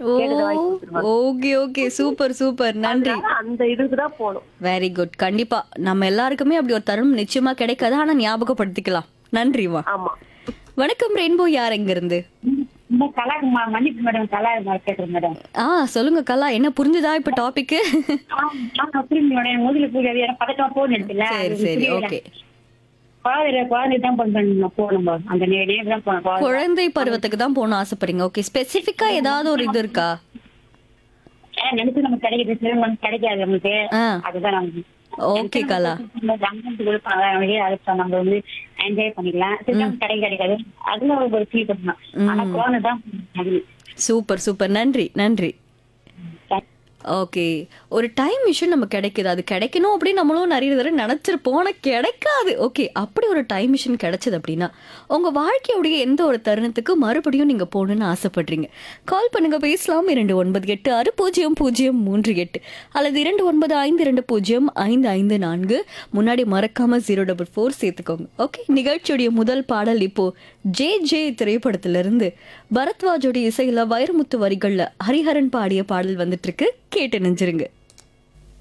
கேட்டதை வாங்கி கொடுத்துருவாங்க ஓகே ஓகே சூப்பர் சூப்பர் நன்றி அதனால அந்த இதுக்கு தான் போகணும் வெரி குட் கண்டிப்பா நம்ம எல்லாருக்குமே அப்படி ஒரு தருணம் நிச்சயமா கிடைக்காது ஆனா ஞாபகப்படுத்திக்கலாம் நன்றிமா ஆமா வணக்கம் ரெயின்போ யார் எங்க இருந்து இந்த கலா ம- மன்னிப்பு மேடம் கலா கேட்குறேன் மேடம் ஆ சொல்லுங்க கலா என்ன புரிஞ்சுதா இப்ப டாபிக் அப்படி மேடம் முதல்ல பூஜை ஏன்னா பதட்டமா போன் எடுத்துல சரி சரி ஓகே குழந்தை குழந்தை தான் பண்ணணும் போகணும் மேம். அந்த நே- நேரம் தான் போகணும் குழந்தை. குழந்தை பருவத்துக்கு தான் போகணும் ஆசைப்படுறீங்க ஓகே ஸ்பெசிஃபிக்கா ஏதாவது ஒரு இது இருக்கா ஏன்னா நினைச்சு நமக்கு கிடைக்கிறது சிறு நமக்கு கிடைக்காது நமக்கு ஆ அதுதான் நமக்கு ஓகே கலா அமௌண்ட் கொடுப்பாங்க அவங்களே அதை நம்ம வந்து என்ஜாய் பண்ணிக்கலாம் சரி நமக்கு கிடைக்க கிடைக்காது அதுல ஒரு ஃபீல் பண்ணலாம் ஆனா குழந்தை தான் அது. சூப்பர் சூப்பர் நன்றி நன்றி ஓகே ஒரு டைம் மிஷின் நம்ம கிடைக்குது அது கிடைக்கணும் அப்படின்னு நம்மளும் நிறைய தடவை நினைச்சிருப்போம் ஆனா கிடைக்காது ஓகே அப்படி ஒரு டைம் மிஷின் கிடைச்சது அப்படின்னா உங்க வாழ்க்கையுடைய எந்த ஒரு தருணத்துக்கு மறுபடியும் நீங்க போகணும்னு ஆசைப்படுறீங்க கால் பண்ணுங்க பேசலாம் இரண்டு ஒன்பது எட்டு ஆறு பூஜ்ஜியம் பூஜ்ஜியம் மூன்று எட்டு அல்லது இரண்டு ஒன்பது ஐந்து இரண்டு பூஜ்ஜியம் ஐந்து ஐந்து நான்கு முன்னாடி மறக்காம ஜீரோ டபுள் ஃபோர் சேர்த்துக்கோங்க ஓகே நிகழ்ச்சியுடைய முதல் பாடல் இப்போ ஜே ஜே திரைப்படத்திலிருந்து பரத்வாஜோட இசையில வைரமுத்து வரிகள்ல ஹரிஹரன் பாடிய பாடல் வந்துட்டு இருக்கு கேட்டு நெஞ்சிருங்க